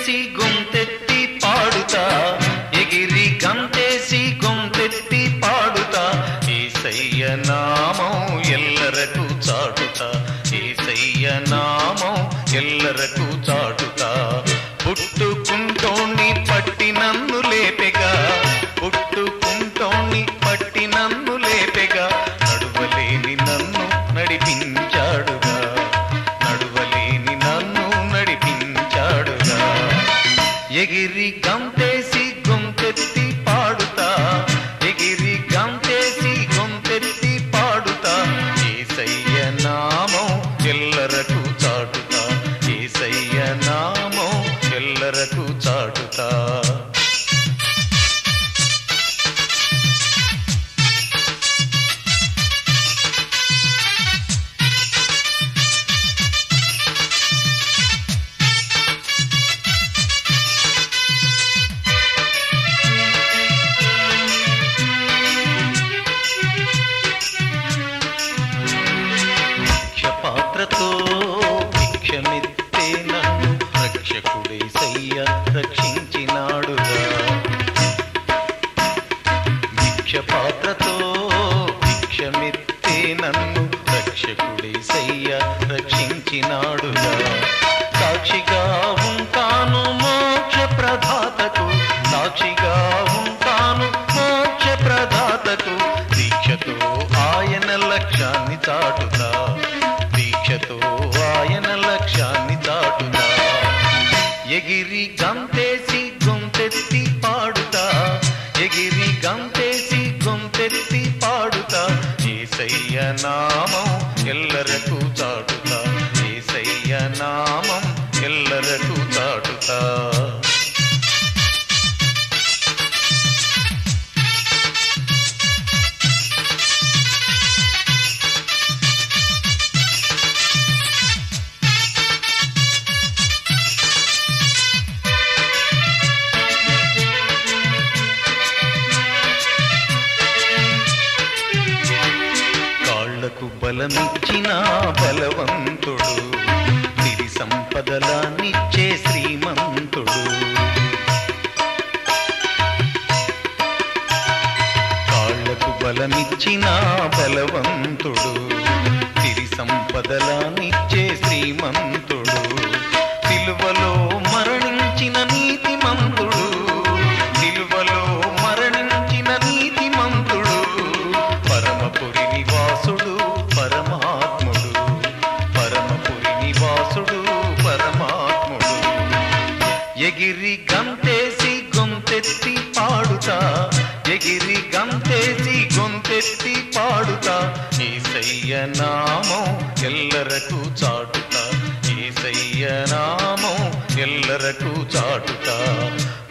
గంతేసి గొంతెత్తి పాడుతా ఎగిరి గంతేసి గొంతెత్తి పాడుతా ఏసయ్య నామం ఎల్లరకు చాటుతా ఏసయ్య నామం ఎల్లరకు చాటుతా పుట్టుకుంటోని పట్టి నన్ను లేపెగా పుట్టుకుంటోని పట్టి నన్ను లేపెగా నడువలేని నన్ను నడిపించాడుగా నడువలేని నన్ను నడిపించాడుగా ఎగిరి గంతేసి గొంతెత్తి పాడుతా ఎగిరి గంతేసి గొంతెత్తి పాడుతా ఏసయ్య నామం ఎల్లరకు చాటుతా ఏసయ్య నామం ఎల్లరకు చాటుతా భిక్షపాత్రతో భిక్షమిత్తే నన్ను రక్షకుడై సయ్య రక్షించినాడుగా భిక్షపాత్రతో భిక్షమిత్తే నన్ను రక్షకుడై సయ్య రక్షించినాడుగా సాక్షిగా ఉంటాను మోక్ష ప్రధాతకు సాక్షిగా ఉంటాను మోక్ష ప్రధాతకు దీక్షతో ఆయన లక్ష్యాన్ని చాటుతా దీక్షతో ఆయన లక్ష్యాన్ని చాటుతా ఎగిరి గంతేసి గొంతెత్తి పాడుతా ఎగిరి గంతేసి గొంతెత్తి పాడుతా ఏసయ్య నామం ఎల్లరకు చాటుతా ఏసయ్య నామం ఎల్లరకు చాటుతా కాళ్లకు బలమిచ్చిన బలవంతుడు సిరి సంపదలాన్నిచ్చే శ్రీమంతుడు కాళ్లకు బలమిచ్చిన బలవంతుడు సిరి సంపదలాన్నిచ్చే శ్రీమంతుడు సిలువలో మరణించిన నీతిమంతుడు సిలువలో మరణించిన నీతిమంతుడు పరమపురి నివాసుడు పరమాత్ముడు పరమపురి నివాసుడు పరమాత్ముడు ఎగిరి గంతేసి గొంతెత్తి పాడుతా ఎగిరి గంతేసి గొంతెత్తి పాడుతా ఏసయ్య నామం ఎల్లరకు చాటుతా ఏసయ్య నామం ఎల్లరకు చాటుతా